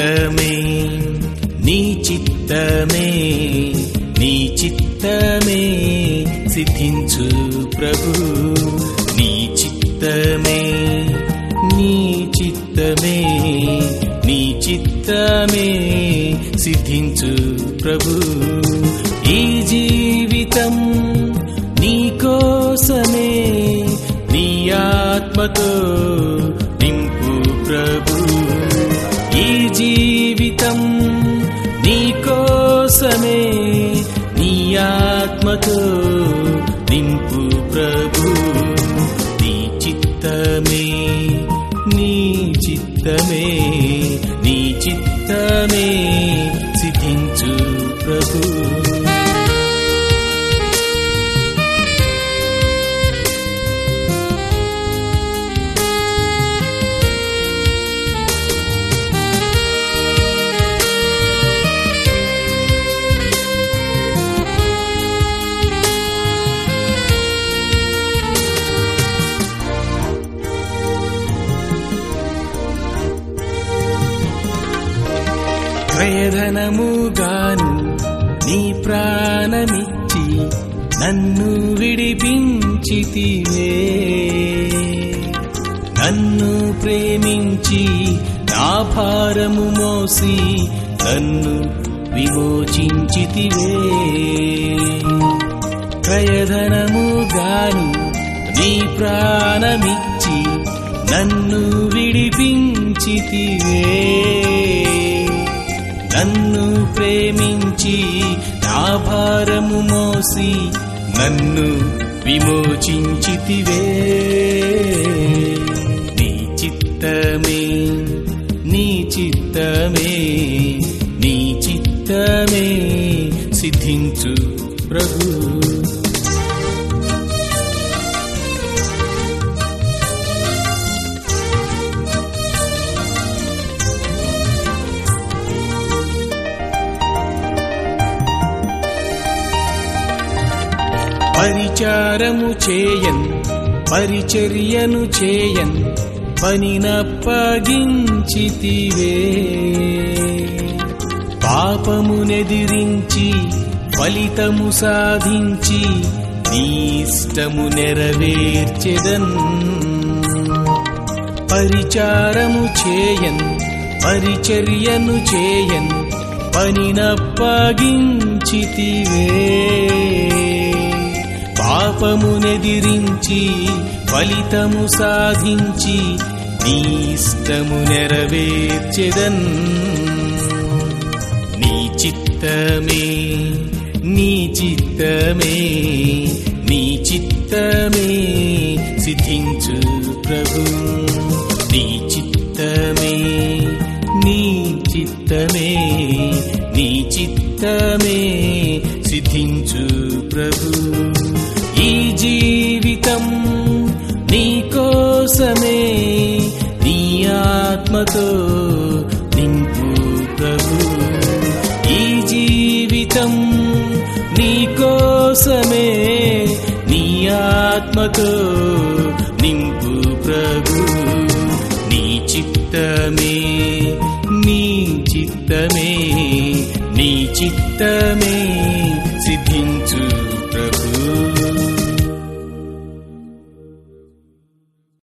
చిత్తమే నీ చిత్తమే నీ చిత్తమే సిద్ధించు ప్రభు నీ చిత్తమే నీ చిత్తమే నీ చిత్తమే సిద్ధించు ప్రభు ఈ జీవితం నీ కోసమే నీ ఆత్మతో నింపు ప్రభు ఈ జీవితం నీ కోసమే నీ ఆత్మతో నింపు ప్రభు నీ చిత్తమే నీ చిత్తమే నీ చిత్తమే సిద్ధించు ప్రభు ప్రయధనముగాను నీ ప్రాణమిచ్చి నన్ను విడిపించితివే నన్ను ప్రేమించి నా భారము మోసి నన్ను విమోచించితివే ప్రయధనముగాను నీ ప్రాణమిచ్చి నన్ను విడిపించితివే నన్ను ప్రేమించి నా భారము మోసి నన్ను విమోచించితివే నీ చిత్తమే నీ చిత్తమే నీ చిత్తమే సిద్ధించు ప్రభు పరిచారము చేయన్ పరిచర్యను చేయన్ పనినప్పగించితివే పాపమునెదిరించి ఫలితము సాధించి నీష్టము నెరవేర్చెదన్ పరిచారము చేయన్ పరిచర్యను చేయన్ పనినప్పగించితివే పాపమునెదిరించి ఫలితము సాధించి నీష్టము నెరవేర్చెదన్ నీ చిత్తమే నీ చిత్తమే నీ చిత్తమే సిద్ధించు ప్రభు నీ చిత్తమే నీ చిత్తమే నీ చిత్తమే సిద్ధించు ప్రభు ఈ జీవితం నీ కోసమే నీ ఆత్మతో నింపు ప్రభు ఈ జీవితం నీ కోసమే నీ ఆత్మతో నింపు ప్రభు నీ చిత్తమే నీ చిత్తమే నీ చిత్తమే